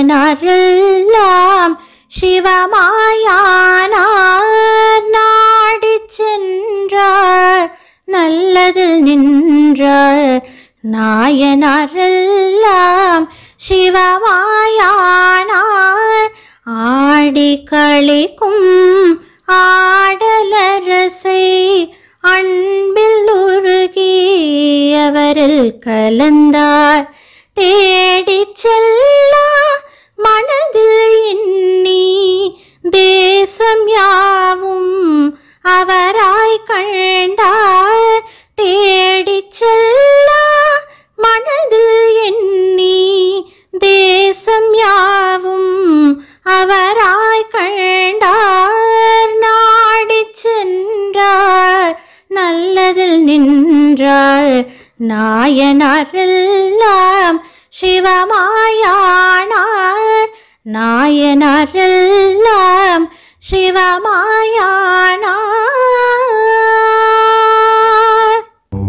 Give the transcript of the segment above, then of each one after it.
நாயனாரெல்லாம் சிவமாயானார் நாடிச் சென்றார் நல்லதில் நின்றார் நாயனாரெல்லாம் சிவமாயானார் ஆடி களிக்கும் ஆடலரசை அன்பில் உருகி அவரில் கலந்தார் தேடிச் செல்லா மனதில் எண்ணி தேசம் யாவும் அவராய் கண்டார் தேடிச் செல்லா மனதில் எண்ணி தேசம் யாவும் அவராய் கண்டார் நாடிச் சென்றார் நல்லதில் நின்றார் நாயனாரெல்லாம் சிவமாயானார் நாயனாரெல்லாம் சிவமாயானார்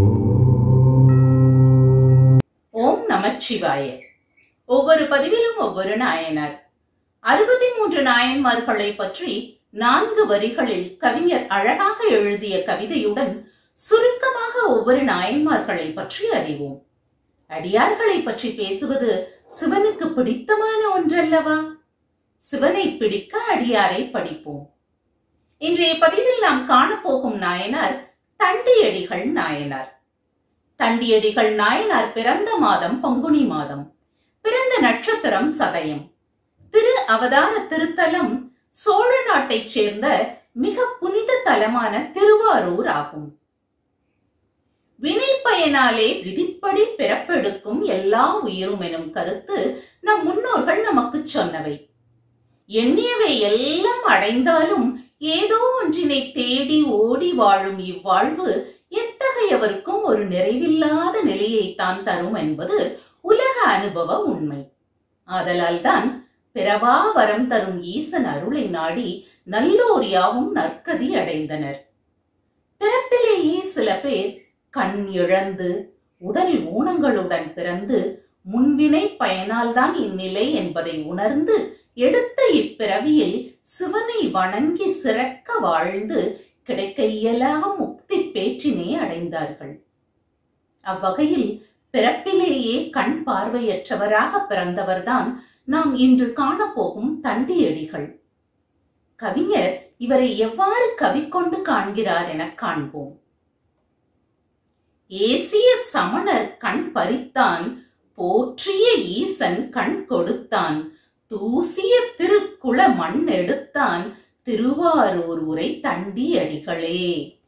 ஓம் நமச்சிவாய ஒவ்வொரு பதிவிலும் ஒவ்வொரு நாயனார் அறுபத்தி மூன்று நாயன்மார்களை பற்றி நான்கு வரிகளில் கவிஞர் அழகாக எழுதிய கவிதையுடன் சுருக்கமாக ஒவ்வொரு நாயன்மார்களை பற்றி அறிவோம் அடியார்களை பற்றி பேசுவது சிவனுக்கு பிடித்தமான ஒன்றல்லவா சிவனை பிடிக்க அடியாரை படிப்போம் இன்றைய பதிவில் நாம் காணப்போகும் நாயனார் தண்டியடிகள் நாயனார் தண்டியடிகள் நாயனார் பிறந்த மாதம் பங்குனி மாதம் பிறந்த நட்சத்திரம் சதயம் திரு அவதார திருத்தலம் சோழ நாட்டைச் சேர்ந்த மிக புனித தலமான திருவாரூர் ஆகும் வினை பயனாலே விதிப்படி பிறப்பெடுக்கும் எல்லா உயிரும் எனும் கருத்து நம் முன்னோர்கள் நமக்கு சொன்னவை எண்ணியவை எல்லாம் அடைந்தாலும் ஏதோ ஒன்றினை தேடி ஓடி வாழும் இவ்வாழ்வு எத்தகையவருக்கும் ஒரு நிறைவில்லாத நிலையை தான் தரும் என்பது உலக அனுபவ உண்மை ஆதலால் தான் பிறவா வரம் தரும் ஈசன் அருளை நாடி நல்லோர் யாவும் நற்கதி அடைந்தனர் பிறப்பிலேயே சில பேர் கண் இழந்து உடல் ஊனங்களுடன் பிறந்து முன்வினை பயனால்தான் இந்நிலை என்பதை உணர்ந்து எடுத்த இப்பிறவியில் சிவனை வணங்கி சிறக்க வாழ்ந்து கிடைக்க இயலா முக்தி பேற்றினை அடைந்தார்கள் அவ்வகையில் பிறப்பிலேயே கண் பார்வையற்றவராக பிறந்தவர்தான் நாம் இன்று காணப்போகும் தண்டியடிகள் கவிஞர் இவரை எவ்வாறு கவி கொண்டு காண்கிறார் என காண்போம் ஏசிய சமணர் கண் பறித்தான் போற்றிய ஈசன் கண் கொடுத்தான் தூசிய திருக்குள மண் எடுத்தான் திருவாரூர் உரை தண்டியடிகளே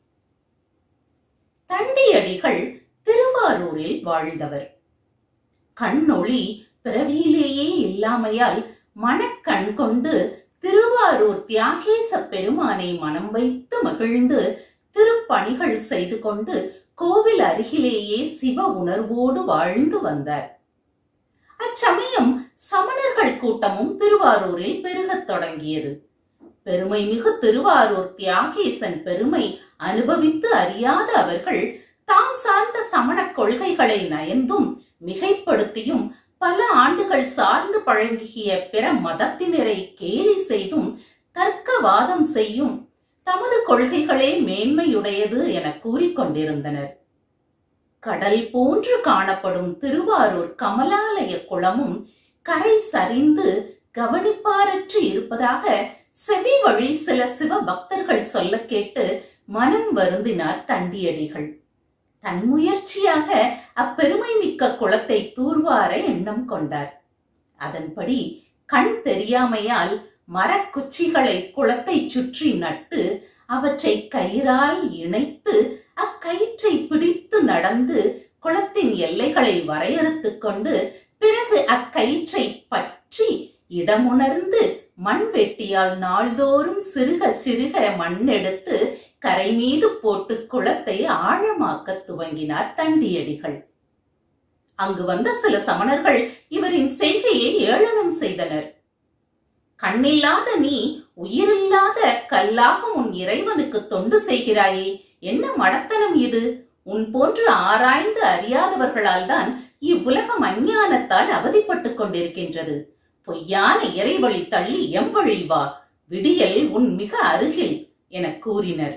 தண்டியடிகள் திருவாரூரில் வாழ்ந்தவர் கண்ணொளி பிறவியிலேயே இல்லாமையால் மனக்கண் கொண்டு திருவாரூர் தியாகேச பெருமானை மனம் வைத்து மகிழ்ந்து திருப்பணிகள் செய்து கொண்டு கோவில் அருகிலேயே சிவ உணர்வோடு வாழ்ந்து வந்தார் அச்சமயம் சமணர்கள் கூட்டமும் திருவாரூரில் பெருகத் தொடங்கியது பெருமை மிகு திருவாரூர் தியாகேசன் பெருமை அனுபவித்து அறியாத அவர்கள் தாம் சார்ந்த சமண கொள்கைகளை நயந்தும் மிகைப்படுத்தியும் பல ஆண்டுகள் சார்ந்து பழகிய பிற மதத்தினரை கேலி செய்தும் தர்க்கவாதம் செய்யும் தமது கொள்கைகளே மேன்மையுடையது என கூறிக்கொண்டிருந்தனர் கடல் போன்று காணப்படும் திருவாரூர் கமலாலய குளமும் கரை சரிந்து கவனிப்பாரற்று இருப்பதாக செவி வழி சில சிவ பக்தர்கள் சொல்ல கேட்டு மனம் வருந்தினார் தண்டியடிகள் தன் முயற்சியாக அப்பெருமை மிக்க குளத்தை தூர்வார எண்ணம் கொண்டார் அதன்படி கண் தெரியாமையால் மரக்குச்சிகளை குளத்தை சுற்றி நட்டு அவற்றை கயிறால் இணைத்து அக்கயிற்றை பிடித்து நடந்து குளத்தின் எல்லைகளை வரையறுத்துக் கொண்டு பிறகு அக்கயிற்றை பற்றி இடமுணர்ந்து மண் வெட்டியால் நாள்தோறும் சிறுக சிறுக மண் எடுத்து கரை மீது போட்டு குளத்தை ஆழமாக்க துவங்கினார் தண்டியடிகள் அங்கு வந்த சில சமணர்கள் இவரின் செய்கையை ஏளனம் செய்தனர் கண்ணில்லாத நீ உயிரில்லாத கல்லாக உன் இறைவனுக்கு தொண்டு செய்கிறாயே என்ன மடத்தனம் இது உன் போன்று ஆராய்ந்து அறியாதவர்களால் தான் இவ்வுலகம் அஞ்ஞானத்தால் அவதிப்பட்டுக் கொண்டிருக்கின்றது பொய்யான இறைவழி தள்ளி எம்பழி வா விடியல் உன் மிக அருகில் எனக் கூறினர்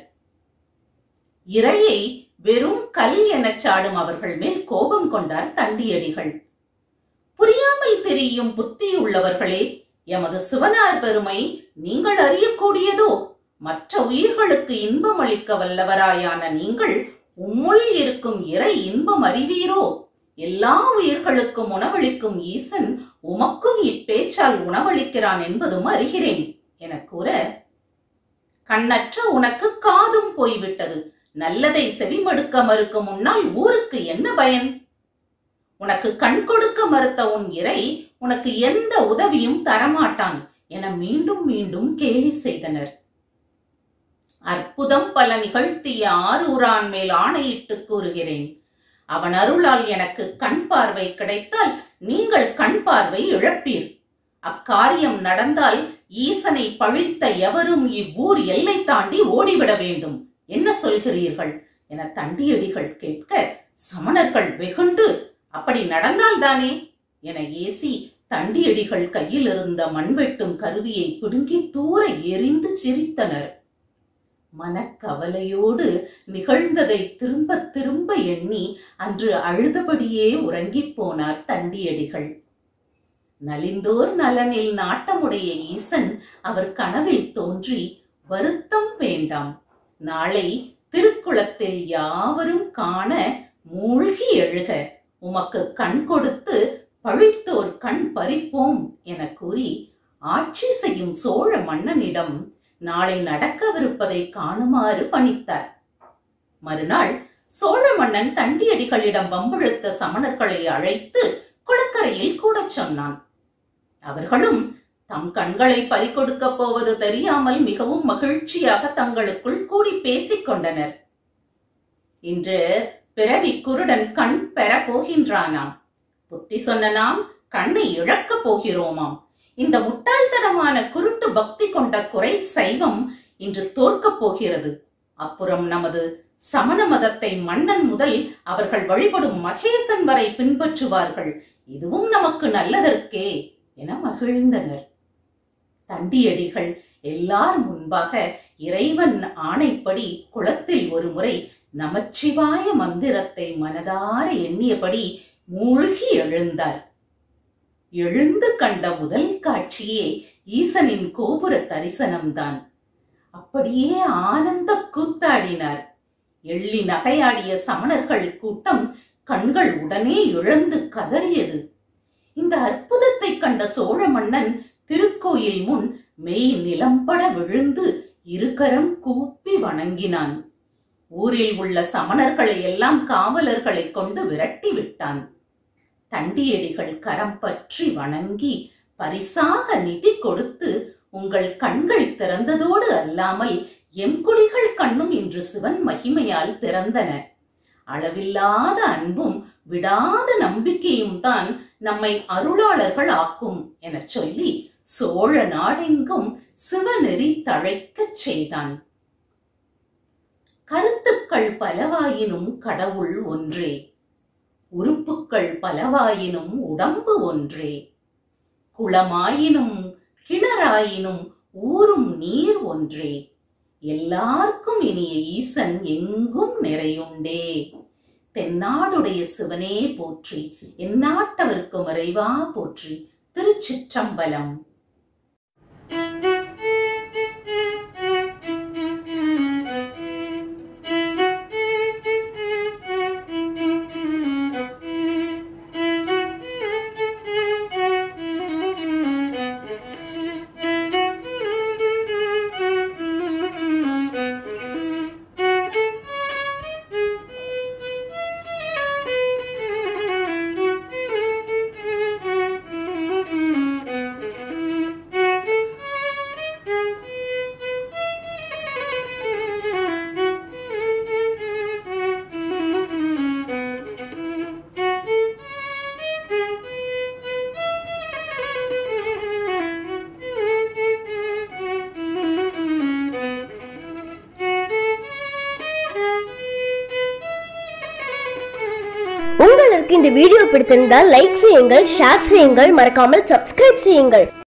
இறையை வெறும் கல் எனச் சாடும் அவர்கள் மேல் கோபம் கொண்டார் தண்டியடிகள் புரியாமல் தெரியும் புத்தியுள்ளவர்களே எமது சிவனார் பெருமை நீங்கள் அறியக்கூடியதோ மற்ற உயிர்களுக்கு இன்பம் அளிக்க வல்லவராயான நீங்கள் உம்முள் இருக்கும் இறை இன்பம் அறிவீரோ எல்லா உயிர்களுக்கும் உணவளிக்கும் ஈசன் உமக்கும் இப்பேச்சால் உணவளிக்கிறான் என்பதும் அறிகிறேன் என கூற கண்ணற்ற உனக்கு காதும் போய்விட்டது நல்லதை செவிமடுக்க மறுக்கும் முன்னால் ஊருக்கு என்ன பயன் உனக்கு கண் கொடுக்க மறுத்த உன் இறை உனக்கு எந்த உதவியும் தரமாட்டான் என மீண்டும் மீண்டும் கேலி செய்தனர் அற்புதம் பல நிகழ்த்திய ஆரூரான் மேல் ஆணையிட்டு கூறுகிறேன் அவன் அருளால் எனக்கு கண் பார்வை கிடைத்தால் நீங்கள் கண் பார்வை இழப்பீர் அக்காரியம் நடந்தால் ஈசனை பழித்த எவரும் இவ்வூர் எல்லை தாண்டி ஓடிவிட வேண்டும் என்ன சொல்கிறீர்கள் என தண்டியடிகள் கேட்க சமணர்கள் வெகுண்டு அப்படி நடந்தால்தானே என ஏசி தண்டியடிகள் கையில் இருந்த மண்வெட்டும் கருவியை பிடுங்கி தூர எரிந்து சிரித்தனர் மனக்கவலையோடு நிகழ்ந்ததை திரும்ப திரும்ப எண்ணி அன்று அழுதபடியே உறங்கிப் போனார் தண்டியடிகள் நலிந்தோர் நலனில் நாட்டமுடைய ஈசன் அவர் கனவில் தோன்றி வருத்தம் வேண்டாம் நாளை திருக்குளத்தில் யாவரும் காண மூழ்கி எழுக உமக்கு கண் கொடுத்து பழித்தோர் கண் பறிப்போம் என கூறி ஆட்சி செய்யும் சோழ மன்னனிடம் நாளை நடக்கவிருப்பதை காணுமாறு பணித்தார் மறுநாள் சோழ மன்னன் தண்டியடிகளிடம் வம்பிழுத்த சமணர்களை அழைத்து குளக்கரையில் கூடச் சொன்னான் அவர்களும் தம் கண்களை பறிகொடுக்கப் போவது தெரியாமல் மிகவும் மகிழ்ச்சியாக தங்களுக்குள் கூடி பேசிக் கொண்டனர் இன்று பிறவி குருடன் கண் பெற போகின்றானாம் புத்தி சொன்ன நாம் கண்ணை இழக்கப் போகிறோமாம் இந்த முட்டாள்தனமான குருட்டு பக்தி கொண்ட குறை சைவம் இன்று தோற்கப் போகிறது அப்புறம் நமது சமண மதத்தை மன்னன் முதல் அவர்கள் வழிபடும் மகேசன் வரை பின்பற்றுவார்கள் இதுவும் நமக்கு நல்லதற்கே என மகிழ்ந்தனர் தண்டியடிகள் எல்லார் முன்பாக இறைவன் ஆணைப்படி குளத்தில் ஒரு முறை நமச்சிவாய மந்திரத்தை மனதார எண்ணியபடி மூழ்கி எழுந்தார் எழுந்து கண்ட முதல் காட்சியே ஈசனின் கோபுர தரிசனம்தான் அப்படியே ஆனந்த கூத்தாடினார் எள்ளி நகையாடிய சமணர்கள் கூட்டம் கண்கள் உடனே இழந்து கதறியது இந்த அற்புதத்தை கண்ட சோழ மன்னன் திருக்கோயில் முன் மெய் நிலம்பட விழுந்து இருகரம் கூப்பி வணங்கினான் ஊரில் உள்ள சமணர்களை எல்லாம் காவலர்களை கொண்டு விரட்டி விட்டான் தண்டியடிகள் கரம் பற்றி வணங்கி பரிசாக நிதி கொடுத்து உங்கள் கண்கள் திறந்ததோடு அல்லாமல் எம் குடிகள் கண்ணும் இன்று சிவன் மகிமையால் திறந்தன அளவில்லாத அன்பும் விடாத நம்பிக்கையும் தான் நம்மை அருளாளர்கள் ஆக்கும் எனச் சொல்லி சோழ நாடெங்கும் சிவநெறி தழைக்கச் செய்தான் கருத்துக்கள் பலவாயினும் கடவுள் ஒன்றே உறுப்புக்கள் பலவாயினும் உடம்பு ஒன்றே குளமாயினும் கிணறாயினும் ஊரும் நீர் ஒன்றே எல்லார்க்கும் இனிய ஈசன் எங்கும் நிறையுண்டே தென்னாடுடைய சிவனே போற்றி எந்நாட்டவர்க்கும் இறைவா போற்றி திருச்சிற்றம்பலம் Thank you. உங்களுக்கு இந்த வீடியோ பிடித்திருந்தால் லைக் செய்யுங்கள் ஷேர் செய்யுங்கள் மறக்காமல் சப்ஸ்கிரைப் செய்யுங்கள்